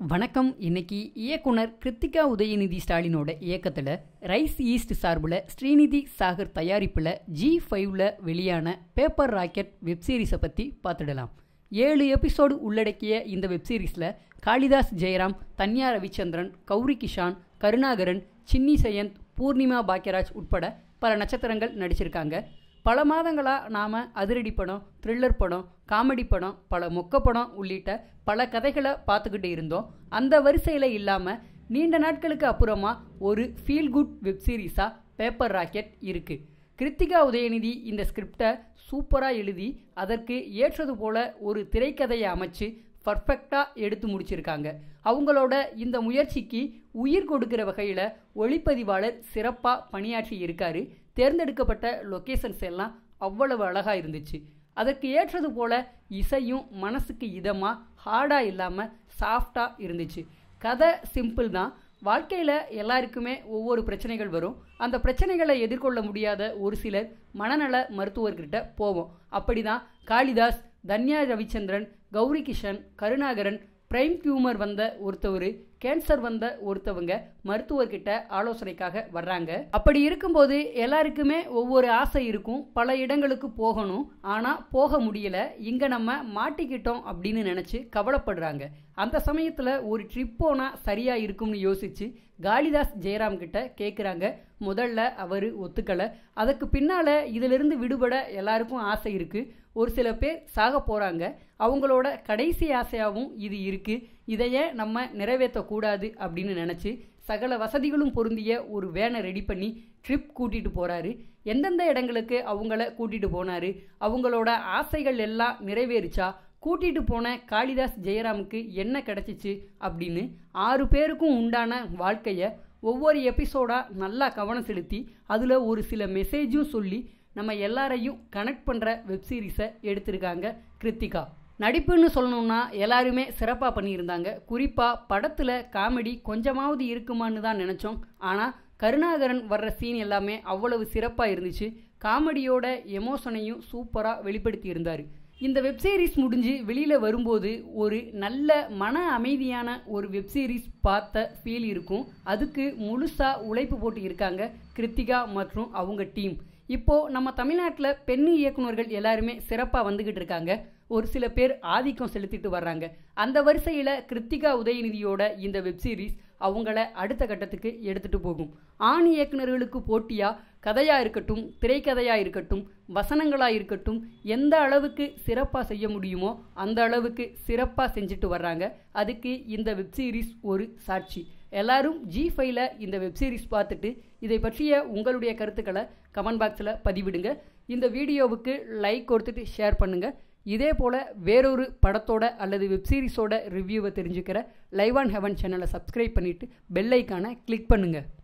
வணக்கம் இன்னைக்கு இயக்குனர் கிருத்திகா உதயநிதி ஸ்டாலினோட இயக்கத்தில் ரைஸ் ஈஸ்ட் சார்பில் ஸ்ரீநிதி சாகர் தயாரிப்பில் ஜி ஃபைவ்ல வெளியான பேப்பர் ராக்கெட் வெப்சீரிஸை பற்றி பார்த்துடலாம் ஏழு எபிசோடு உள்ளடக்கிய இந்த வெப்சீரிஸில் காளிதாஸ் ஜெயராம் தன்யா ரவிச்சந்திரன் கௌரி கிஷான் கருணாகரன் சின்னி சயந்த் பூர்ணிமா பாக்யராஜ் உட்பட பல நட்சத்திரங்கள் நடிச்சிருக்காங்க பல மாதங்களாக நாம் அதிரடி படம் த்ரில்லர் படம் காமெடி படம் பல மொக்க படம் உள்ளிட்ட பல கதைகளை பார்த்துக்கிட்டு இருந்தோம் அந்த வரிசையில் இல்லாமல் நீண்ட நாட்களுக்கு அப்புறமா ஒரு ஃபீல் குட் வெப்சீரிஸாக பேப்பர் ராக்கெட் இருக்குது கிருத்திகா உதயநிதி இந்த ஸ்கிரிப்டை சூப்பராக எழுதி அதற்கு ஏற்றது போல ஒரு திரைக்கதையை அமைச்சு பர்ஃபெக்டாக எடுத்து முடிச்சிருக்காங்க அவங்களோட இந்த முயற்சிக்கு உயிர் கொடுக்கிற வகையில் ஒளிப்பதிவாளர் சிறப்பாக பணியாற்றி இருக்காரு தேர்ந்தெடுக்கப்பட்ட லொக்கேஷன்ஸ் எல்லாம் அவ்வளவு அழகாக இருந்துச்சு அதற்கு ஏற்றது போல இசையும் மனசுக்கு இதமாக ஹார்டாக இல்லாமல் சாஃப்டாக இருந்துச்சு கதை சிம்பிள் தான் வாழ்க்கையில் எல்லாருக்குமே ஒவ்வொரு பிரச்சனைகள் வரும் அந்த பிரச்சனைகளை எதிர்கொள்ள முடியாத ஒரு சிலர் மனநல மருத்துவர்கிட்ட போவோம் அப்படி தான் காளிதாஸ் தன்யா ரவிச்சந்திரன் கௌரி கிஷன் கருணாகரன் பிரைம் டியூமர் வந்த ஒருத்தவர் கேன்சர் வந்த ஒருத்தவங்க மருத்துவர்கிட்ட ஆலோசனைக்காக வர்றாங்க அப்படி இருக்கும்போது எல்லாருக்குமே ஒவ்வொரு ஆசை இருக்கும் பல இடங்களுக்கு போகணும் ஆனால் போக முடியல இங்கே நம்ம மாட்டிக்கிட்டோம் அப்படின்னு நினச்சி கவலைப்படுறாங்க அந்த சமயத்தில் ஒரு ட்ரிப் போனால் சரியாக இருக்கும்னு யோசித்து காளிதாஸ் ஜெயராம் கிட்ட கேட்குறாங்க முதல்ல அவர் ஒத்துக்கலை அதுக்கு பின்னால் இதிலிருந்து விடுபட எல்லாருக்கும் ஆசை இருக்குது ஒரு சில பேர் சாக போகிறாங்க அவங்களோட கடைசி ஆசையாகவும் இது இருக்குது இதையே நம்ம நிறைவேற்றக்கூடாது அப்படின்னு நினச்சி சகல வசதிகளும் பொருந்திய ஒரு வேனை ரெடி பண்ணி ட்ரிப் கூட்டிகிட்டு போகிறாரு எந்தெந்த இடங்களுக்கு அவங்கள கூட்டிகிட்டு போனார் அவங்களோட ஆசைகள் எல்லாம் நிறைவேறிச்சா கூட்டிகிட்டு போன காளிதாஸ் ஜெயராமுக்கு என்ன கிடச்சிச்சு அப்படின்னு ஆறு பேருக்கும் உண்டான வாழ்க்கையை ஒவ்வொரு எபிசோடாக நல்லா கவனம் செலுத்தி அதில் ஒரு சில மெசேஜும் சொல்லி நம்ம எல்லாரையும் கனெக்ட் பண்ணுற வெப்சீரிஸை எடுத்திருக்காங்க கிருத்திகா நடிப்புன்னு சொல்லணும்னா எல்லாருமே சிறப்பாக பண்ணியிருந்தாங்க குறிப்பாக படத்தில் காமெடி கொஞ்சமாவது இருக்குமான்னு தான் நினச்சோம் ஆனால் கருணாகரன் வர்ற சீன் எல்லாமே அவ்வளவு சிறப்பாக இருந்துச்சு காமெடியோட எமோஷனையும் சூப்பராக வெளிப்படுத்தி இருந்தார் இந்த வெப்சீரிஸ் முடிஞ்சு வெளியில் வரும்போது ஒரு நல்ல மன அமைதியான ஒரு வெப்சீரிஸ் பார்த்த ஃபீல் இருக்கும் அதுக்கு முழுசாக உழைப்பு போட்டு இருக்காங்க கிருத்திகா மற்றும் அவங்க டீம் இப்போது நம்ம தமிழ்நாட்டில் பெண் இயக்குநர்கள் எல்லாருமே சிறப்பாக வந்துக்கிட்டு இருக்காங்க ஒரு சில பேர் ஆதிக்கம் செலுத்திட்டு வர்றாங்க அந்த வரிசையில் கிருத்திகா உதயநிதியோட இந்த வெப்சீரிஸ் அவங்கள அடுத்த கட்டத்துக்கு எடுத்துகிட்டு போகும் ஆண் இயக்குநர்களுக்கு போட்டியாக கதையாக இருக்கட்டும் திரைக்கதையாக இருக்கட்டும் வசனங்களாக இருக்கட்டும் எந்த அளவுக்கு சிறப்பாக செய்ய முடியுமோ அந்த அளவுக்கு சிறப்பாக செஞ்சுட்டு வர்றாங்க அதுக்கு இந்த வெப்சீரிஸ் ஒரு சாட்சி எல்லாரும் ஜி ஃபைவ்ல இந்த வெப்சீரிஸ் பார்த்துட்டு இதை பற்றிய உங்களுடைய கருத்துக்களை கமெண்ட் பாக்ஸில் பதிவிடுங்க இந்த வீடியோவுக்கு லைக் கொடுத்துட்டு ஷேர் பண்ணுங்கள் இதே போல் வேறொரு படத்தோட அல்லது வெப்சீரிஸோட ரிவ்யூவை தெரிஞ்சுக்கிற லைவ் ஆன் ஹெவன் சேனலை சப்ஸ்கிரைப் பண்ணிவிட்டு பெல் ஐக்கானை கிளிக் பண்ணுங்கள்